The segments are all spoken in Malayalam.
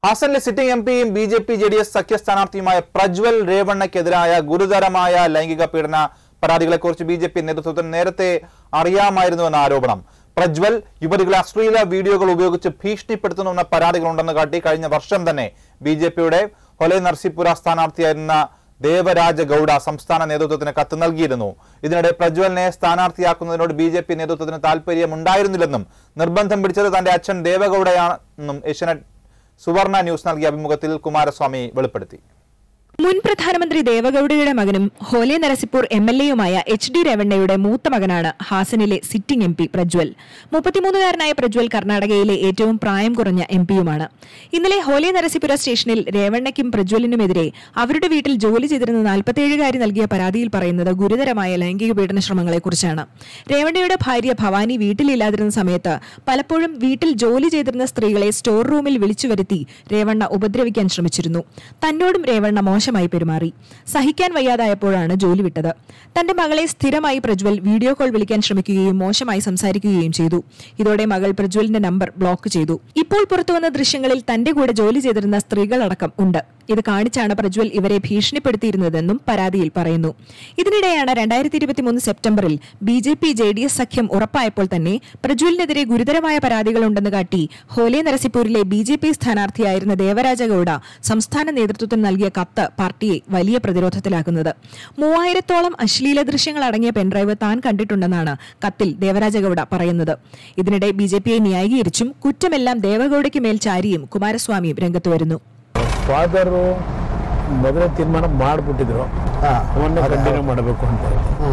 ഹാസനിലെ സിറ്റിംഗ് എം പിയും B J P J D S സഖ്യ സ്ഥാനാർത്ഥിയുമായ പ്രജ്വൽ രേവണ്ണയ്ക്കെതിരായ ഗുരുതരമായ ലൈംഗിക പീഡന പരാതികളെക്കുറിച്ച് ബി ജെ പി നേതൃത്വത്തിന് നേരത്തെ അറിയാമായിരുന്നുവെന്ന ആരോപണം പ്രജ്വൽ യുവതികളെ അശ്ലീല വീഡിയോകൾ ഉപയോഗിച്ച് ഭീഷണിപ്പെടുത്തുന്നുവെന്ന പരാതികളുണ്ടെന്ന് കാട്ടി കഴിഞ്ഞ വർഷം തന്നെ ബി ജെ പിയുടെ ഹൊലെ നർസിപുര സ്ഥാനാർത്ഥിയായിരുന്ന ദേവരാജ ഗൌഡ സംസ്ഥാന നേതൃത്വത്തിന് കത്ത് നൽകിയിരുന്നു ഇതിനിടെ പ്രജ്വലിനെ സ്ഥാനാർത്ഥിയാക്കുന്നതിനോട് ബി ജെ പി നേതൃത്വത്തിന് താല്പര്യമുണ്ടായിരുന്നില്ലെന്നും നിർബന്ധം പിടിച്ചത് തന്റെ അച്ഛൻ ദേവഗൌഡയാണെന്നും ഏഷ്യനെറ്റ് സുവർണ ന്യൂസ് നൽകിയ അഭിമുഖത്തിൽ കുമാരസ്വാമി വെളിപ്പെടുത്തി മുൻ പ്രധാനമന്ത്രി ദേവഗൌഡയുടെ മകനും ഹോലെ നരസിപ്പൂർ എം എൽ എയുമായ എച്ച് ഡി രമണ്ണയുടെ മൂത്ത മകനാണ് ഹാസനിലെ സിറ്റിംഗ് എം പി പ്രജ്വൽ മുപ്പത്തിമൂന്നുകാരനായ പ്രജ്വൽ കർണാടകയിലെ ഏറ്റവും പ്രായം കുറഞ്ഞ എം പിയുമാണ് ഇന്നലെ ഹോലെ നരസിപുര സ്റ്റേഷനിൽ രേവണ്ണയ്ക്കും പ്രജ്വലിനുമെതിരെ അവരുടെ വീട്ടിൽ ജോലി ചെയ്തിരുന്ന നാൽപ്പത്തിയേഴുകാരി നൽകിയ പരാതിയിൽ പറയുന്നത് ഗുരുതരമായ ലൈംഗിക പീഡന ശ്രമങ്ങളെക്കുറിച്ചാണ് രേവണ്ണയുടെ ഭാര്യ ഭവാനി വീട്ടിലില്ലാതിരുന്ന സമയത്ത് പലപ്പോഴും വീട്ടിൽ ജോലി ചെയ്തിരുന്ന സ്ത്രീകളെ സ്റ്റോർ റൂമിൽ വിളിച്ചു വരുത്തി രേവണ്ണ ഉപദ്രവിക്കാൻ ശ്രമിച്ചിരുന്നു തന്നോടും രേവണ്ണ മോശമായി പെരുമാറി സഹിക്കാൻ വയ്യാതായപ്പോഴാണ് ജോലി വിട്ടത് തന്റെ മകളെ സ്ഥിരമായി പ്രജ്വൽ വീഡിയോ കോൾ വിളിക്കാൻ ശ്രമിക്കുകയും മോശമായി സംസാരിക്കുകയും ചെയ്തു ഇതോടെ മകൾ പ്രജ്വലിന്റെ നമ്പർ ബ്ലോക്ക് ചെയ്തു ഇപ്പോൾ പുറത്തുവന്ന ദൃശ്യങ്ങളിൽ തന്റെ കൂടെ ജോലി ചെയ്തിരുന്ന സ്ത്രീകളടക്കം ഉണ്ട് ഇത് കാണിച്ചാണ് പ്രജ്വൽ ഇവരെ ഭീഷണിപ്പെടുത്തിയിരുന്നതെന്നും പരാതിയിൽ പറയുന്നു ഇതിനിടെയാണ് രണ്ടായിരത്തി ഇരുപത്തിമൂന്ന് സെപ്റ്റംബറിൽ B J P J D S സഖ്യം ഉറപ്പായപ്പോൾ തന്നെ പ്രജ്വലിനെതിരെ ഗുരുതരമായ പരാതികളുണ്ടെന്ന് കാട്ടി ഹോലെ നരസിപ്പൂരിലെ ബി ജെ പി സ്ഥാനാർത്ഥിയായിരുന്ന ദേവരാജ ഗൌഡ സംസ്ഥാന നേതൃത്വത്തിന് നൽകിയ കത്ത് പാർട്ടിയെ വലിയ പ്രതിരോധത്തിലാക്കുന്നത് മൂവായിരത്തോളം അശ്ലീല ദൃശ്യങ്ങൾ അടങ്ങിയ പെൻഡ്രൈവ് താൻ കണ്ടിട്ടുണ്ടെന്നാണ് കത്തിൽ ദേവരാജ ഗൌഡ പറയുന്നത് ഇതിനിടെ ബി ജെ പിയെ ന്യായീകരിച്ചും കുറ്റമെല്ലാം ദേവഗൌഡയ്ക്ക് മേൽ ചാരിയും കുമാരസ്വാമിയും രംഗത്ത് വരുന്നു ಫಾದರು ಮೊದಲೇ ತೀರ್ಮಾನ ಮಾಡಿಬಿಟ್ಟಿದ್ರು ಅವನ್ನ ಕಂಟಿನ್ಯೂ ಮಾಡಬೇಕು ಅಂತ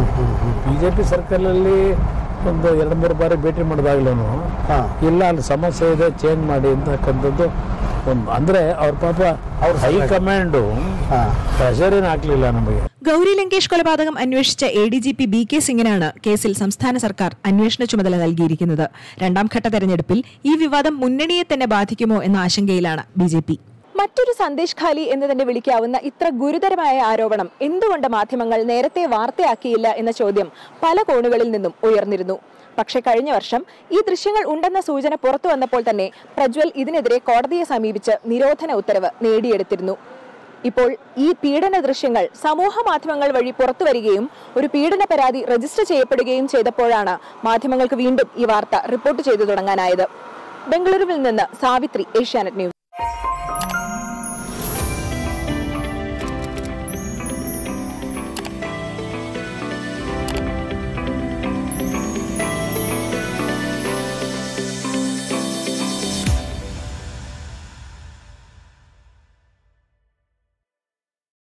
ಬಿ ಜೆ ಪಿ ಸರ್ಕಲಲ್ಲಿ ಒಂದು ಎರಡು ಮೂರು ಬಾರಿ ಭೇಟಿ ಮಾಡಿದಾಗ್ಲೂ ಇಲ್ಲ ಅಲ್ಲಿ ಸಮಸ್ಯೆ ಇದೆ ಚೇಂಜ್ ಮಾಡಿ ಅಂತಕ್ಕಂಥದ್ದು ಒಂದು ಅಂದ್ರೆ ಅವ್ರ ಪಾಪ ಅವ್ರ ಹೈಕಮಾಂಡು ಪ್ರೆಷರ್ ಏನು ಹಾಕ್ಲಿಲ್ಲ ನಮಗೆ ഗൌരി ലങ്കേഷ് കൊലപാതകം അന്വേഷിച്ച A D G P B K സിംഗിനാണ് കേസിൽ സംസ്ഥാന സർക്കാർ അന്വേഷണ ചുമതല നൽകിയിരിക്കുന്നത് രണ്ടാം ഘട്ട തെരഞ്ഞെടുപ്പിൽ ഈ വിവാദം മുന്നണിയെ തന്നെ ബാധിക്കുമോ എന്ന ആശങ്കയിലാണ് ബി ജെ പി മറ്റൊരു സന്ദേശ് ഖാലി എന്ന് തന്നെ വിളിക്കാവുന്ന ഇത്ര ഗുരുതരമായ ആരോപണം എന്തുകൊണ്ട് മാധ്യമങ്ങൾ നേരത്തെ വാർത്തയാക്കിയില്ല എന്ന ചോദ്യം പല കോണുകളിൽ നിന്നും ഉയർന്നിരുന്നു പക്ഷെ കഴിഞ്ഞ വർഷം ഈ ദൃശ്യങ്ങൾ ഉണ്ടെന്ന സൂചന പുറത്തു വന്നപ്പോൾ തന്നെ പ്രജ്വൽ ഇതിനെതിരെ കോടതിയെ സമീപിച്ച് നിരോധന ഉത്തരവ് നേടിയെടുത്തിരുന്നു ഇപ്പോൾ ഈ പീഡന ദൃശ്യങ്ങൾ സമൂഹ മാധ്യമങ്ങൾ വഴി പുറത്തു വരികയും ഒരു പീഡന പരാതി രജിസ്റ്റർ ചെയ്യപ്പെടുകയും ചെയ്തപ്പോഴാണ് മാധ്യമങ്ങൾക്ക് വീണ്ടും ഈ വാർത്ത റിപ്പോർട്ട് ചെയ്തു തുടങ്ങാനായത് ബംഗളൂരുവിൽ നിന്ന് സാവിത്രി ഏഷ്യാനെറ്റ് ന്യൂസ്